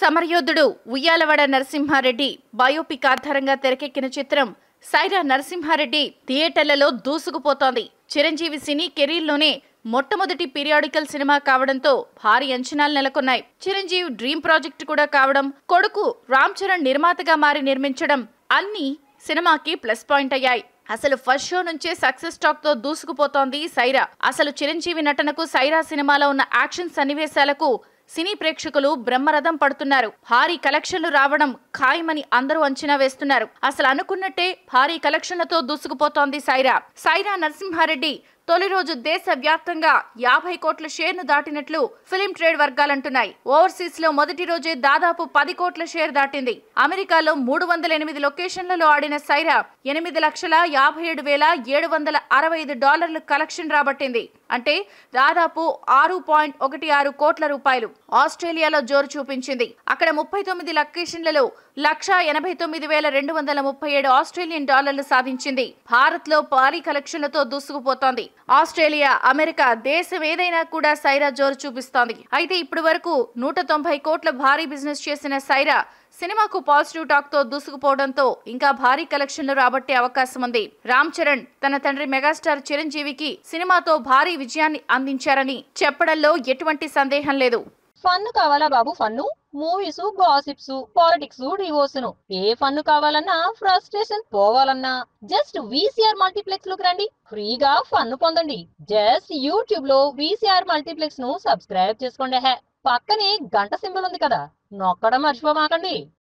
సమరయోధుడు ఉయ్యాలవాడ నరసింహారెడ్డి బయోపిక్ ఆధారంగా తెరకెక్కిన చిత్రం సైరా నరసింహారెడ్డి థియేటర్లలో దూసుకుపోతోంది చిరంజీవి సినీ కెరీర్లోనే మొట్టమొదటి పీరియాడికల్ సినిమా కావడంతో భారీ అంచనాలు నెలకొన్నాయి చిరంజీవి డ్రీమ్ ప్రాజెక్ట్ కూడా కావడం కొడుకు రామ్ చరణ్ నిర్మాతగా మారి నిర్మించడం అన్నీ సినిమాకి ప్లస్ పాయింట్ అయ్యాయి అసలు ఫస్ట్ షో నుంచే సక్సెస్ టాక్ తో దూసుకుపోతోంది సైరా అసలు చిరంజీవి నటనకు సైరా సినిమాలో ఉన్న యాక్షన్ సన్నివేశాలకు సినీ ప్రేక్షకులు బ్రహ్మరథం పడుతున్నారు భారీ కలెక్షన్లు రావడం ఖాయమని అందరూ అంచనా వేస్తున్నారు అసలు అనుకున్నట్టే భారీ కలెక్షన్లతో దూసుకుపోతోంది సైరా సైరా నరసింహారెడ్డి తొలి రోజు దేశ వ్యాప్తంగా యాభై కోట్ల షేర్ను దాటినట్లు ఫిలిం ట్రేడ్ వర్గాలంటున్నాయి ఓవర్సీస్ లో మొదటి రోజే దాదాపు పది కోట్ల షేర్ దాటింది అమెరికాలో మూడు వందల ఎనిమిది లొకేషన్లలో ఆడిన సైరా ఎనిమిది లక్షల యాభై ఏడు వేల ఏడు వందల అరవై ఐదు డాలర్లు కలెక్షన్ రాబట్టింది అంటే దాదాపు ఆరు పాయింట్ ఒకటి ఆరు కోట్ల రూపాయలు ఆస్ట్రేలియాలో జోరు చూపించింది అక్కడ ముప్పై తొమ్మిది లొకేషన్లలో లక్ష ఎనభై తొమ్మిది వేల రెండు వందల ముప్పై ఏడు ఆస్ట్రేలియన్ డాలర్లు సాధించింది భారత్ లో భారీ కలెక్షన్లతో దూసుకుపోతోంది ఆస్ట్రేలియా అమెరికా దేశం ఏదైనా కూడా సైరా జోరు చూపిస్తోంది అయితే ఇప్పటి వరకు నూట తొంభై కోట్ల భారీ బిజినెస్ చేసిన సైరా సినిమాకు పాజిటివ్ టాక్ తో దూసుకుపోవడంతో ఇంకా భారీ కలెక్షన్లు రాబట్టే అవకాశం ఉంది రామ్ చరణ్ తన తండ్రి మెగాస్టార్ చిరంజీవికి సినిమాతో భారీ విజయాన్ని అందించారని చెప్పడంలో ఎటువంటి సందేహం లేదు ఫన్ కావాలా బాబు fun movies gossips politics divorce ఏ ఫన్ కావాలన్నా ఫ్రస్ట్రేషన్ పోవాలన్నా జస్ట్ వీసీఆర్ మల్టీప్లెక్స్ లోకి రండి ఫ్రీగా ఫన్ పొందండి జస్ట్ యూట్యూబ్ లో వీసీఆర్ మల్టీప్లెక్స్ ను సబ్స్క్రైబ్ చేసుకోండి హే పక్కనే గంట సింబల్ ఉంది కదా నొక్కడం మర్చిపోమాకండి